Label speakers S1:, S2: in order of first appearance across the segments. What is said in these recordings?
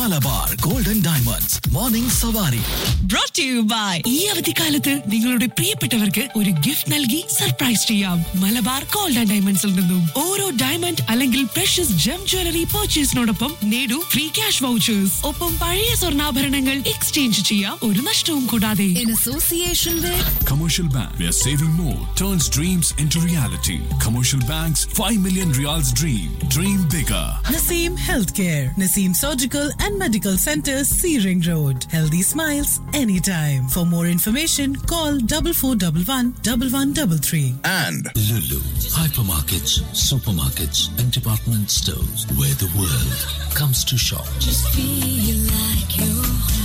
S1: Malabar golden diamonds morning സവാരി
S2: brought to you by ഈ അവധിക്കാലത്ത് നിങ്ങളുടെ പ്രിയപ്പെട്ടവർക്ക് ഒരു ഗിഫ്റ്റ് നൽകി സർപ്രൈസ് ചെയ്യാം മലബാർ ഗോൾഡ് ആൻഡ് ഡയമണ്ട്സിൽ നിന്നും ഓരോ ഡയമണ്ട് അല്ലെങ്കിൽ പ്രഷ്യസ് ജം ജ്വല്ലറി പർച്ചേസിനോടൊപ്പം നേടൂ ഫ്രീ ക്യാഷ് വൗച്ചേഴ്സ് ഒപ്പം പഴയ സ്വർണ്ണാഭരണങ്ങൾ എക്സ്ചേഞ്ച് ചെയ്യാം ഒരു നഷ്ടവും കൂടാതെ
S3: in association with
S4: Commercial Bank, where saving more turns dreams into reality. Commercial Bank's 5 million reals dream. Dream bigger.
S5: Naseem Healthcare, Naseem Surgical and Medical Center, Searing Road. Healthy smiles anytime. For more information, call double four double one double one double three.
S1: and
S6: Lulu, hypermarkets, supermarkets, and department stores where the world comes to shop.
S3: feel like you're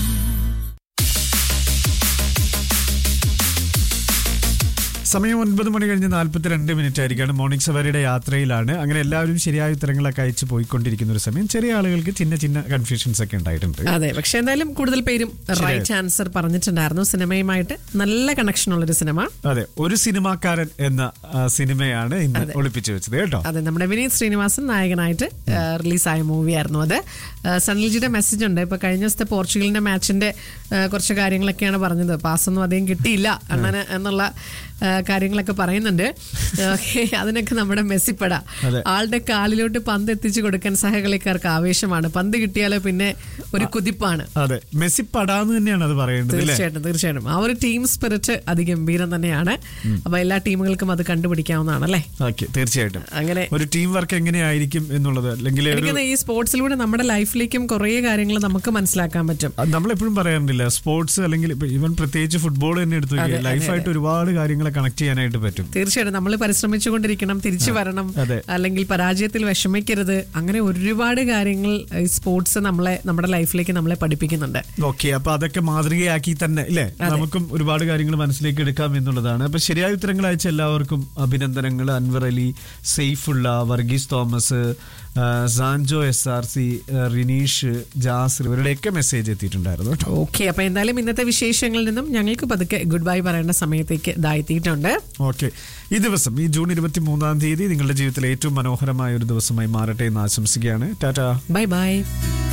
S7: സമയം ഒൻപത് മണി കഴിഞ്ഞ് നാല്പത്തിരണ്ട് minute ആയിരിക്കാണ് morning സവാരിയുടെ യാത്രയിലാണ് അങ്ങനെ എല്ലാവരും ശരിയായ ഉത്തരങ്ങളൊക്കെ അയച്ച് പോയിക്കൊണ്ടിരിക്കുന്ന ഒരു സമയം ചെറിയ ആളുകൾക്ക് ചിന്ന ചിന്ന കൺഫ്യൂഷൻസ് ഒക്കെ ഉണ്ടായിട്ടുണ്ട്
S8: അതെ പക്ഷെ എന്തായാലും കൂടുതൽ പേരും റൈറ്റ് ആൻസർ പറഞ്ഞിട്ടുണ്ടായിരുന്നു സിനിമയുമായിട്ട് നല്ല കണക്ഷൻ ഉള്ളൊരു സിനിമ
S7: അതെ ഒരു സിനിമാക്കാരൻ എന്ന ആ, സിനിമയാണ് ഇന്ന് ഒളിപ്പിച്ചു വെച്ചത് കേട്ടോ
S8: അതെ നമ്മുടെ വിനീത് ശ്രീനിവാസൻ നായകനായിട്ട് റിലീസായ മൂവിയായിരുന്നു അത് ആ, സനൽജിയുടെ മെസ്സേജ് ഉണ്ട് ഇപ്പൊ കഴിഞ്ഞ ദിവസത്തെ പോർച്ചുഗലിന്റെ മാച്ചിന്റെ ആ, കുറച്ച് കാര്യങ്ങളൊക്കെയാണ് പറഞ്ഞത് പാസ്സൊന്നും അധികം കിട്ടിയില്ല അണ്ണന് എന്നുള്ള ആ, കാര്യങ്ങളൊക്കെ പറയുന്നുണ്ട് ഓക്കെ അതിനൊക്കെ നമ്മുടെ മെസ്സിപ്പട
S7: അതെ.
S8: ആളുടെ കാലിലോട്ട് പന്ത് എത്തിച്ചു കൊടുക്കാൻ സഹകളിക്കാർക്ക് ആവേശമാണ് പന്ത് കിട്ടിയാലോ പിന്നെ ഒരു കുതിപ്പാണ്
S7: അതെ മെസ്സി പടാന്ന് തന്നെയാണ് അത് പറയേണ്ടത് അല്ലേ
S8: തീർച്ചയായിട്ടും തീർച്ചയായിട്ടും ആ ഒരു ടീം സ്പിരിറ്റ് അതിഗംഭീരം തന്നെയാണ് അപ്പൊ എല്ലാ ടീമുകൾക്കും അത് കണ്ടുപിടിക്കാവുന്നതാണ് അല്ലേ
S7: ഓക്കെ തീർച്ചയായിട്ടും
S8: അങ്ങനെ
S7: ഒരു ടീം വർക്ക് എങ്ങനെയായിരിക്കും എന്നുള്ളത് അല്ലെങ്കിൽ ഒരു
S8: എനിക്ക് ഈ സ്പോർട്സിലൂടെ നമ്മുടെ ലൈഫിലേക്കും കുറേ കാര്യങ്ങൾ നമുക്ക് മനസ്സിലാക്കാൻ പറ്റും
S7: അത് നമ്മളെപ്പോഴും പറയാറുണ്ടല്ല സ്പോർട്സ് അല്ലെങ്കിൽ ഇപ്പൊ ഈവൻ പ്രത്യേകിച്ച് ഫുട്ബോൾ തന്നെ എടുത്തു
S8: അതെ, അതെ,
S7: ലൈഫായിട്ട് ഒരുപാട് കാര്യങ്ങളെ കണക്ട് ചെയ്യാനായിട്ട് പറ്റും
S8: തീർച്ചയായിട്ടും നമ്മൾ പരിശ്രമിച്ചുകൊണ്ടിരിക്കണം തിരിച്ചു വരണം
S7: അതെ.
S8: അല്ലെങ്കിൽ പരാജയത്തിൽ വിഷമിക്കരുത് അങ്ങനെ ഒരുപാട് കാര്യങ്ങൾ ഈ സ്പോർട്സ് നമ്മളെ നമ്മുടെ ലൈഫിലേക്ക് നമ്മളെ പഠിപ്പിക്കുന്നുണ്ട്
S7: ഓക്കെ അപ്പൊ അതൊക്കെ മാതൃകയാക്കി തന്നെ ഇല്ലേ നമുക്കും ഒരുപാട് കാര്യങ്ങൾ മനസ്സിലേക്ക് എടുക്കാം എന്നുള്ളതാണ് അപ്പൊ ശരിയായ ഉത്തരങ്ങൾ അയച്ച എല്ലാവർക്കും അഭിനന്ദനങ്ങൾ അൻവർ അലി സെയ്ഫുള്ള വർഗീസ് തോമസ് ആ, Sanjo S R C Rineesh Jasir ഇവരുടെയൊക്കെ മെസ്സേജ് എത്തിയിട്ടുണ്ടായിരുന്നു കേട്ടോ
S8: ഓക്കെ അപ്പൊ എന്തായാലും ഇന്നത്തെ വിശേഷങ്ങളിൽ നിന്നും ഞങ്ങൾക്ക് പതുക്കെ ഗുഡ് ബൈ പറയേണ്ട സമയത്തേക്ക് ഇതായെത്തിയിട്ടുണ്ട്
S7: ഓക്കെ ഈ ദിവസം ഈ ജൂൺ ഇരുപത്തി മൂന്നാം തീയതി നിങ്ങളുടെ ജീവിതത്തിലെ ഏറ്റവും മനോഹരമായ ഒരു ദിവസമായി മാറട്ടെ എന്ന് ആശംസിക്കുകയാണ് ടാറ്റ
S8: ബൈ ബൈ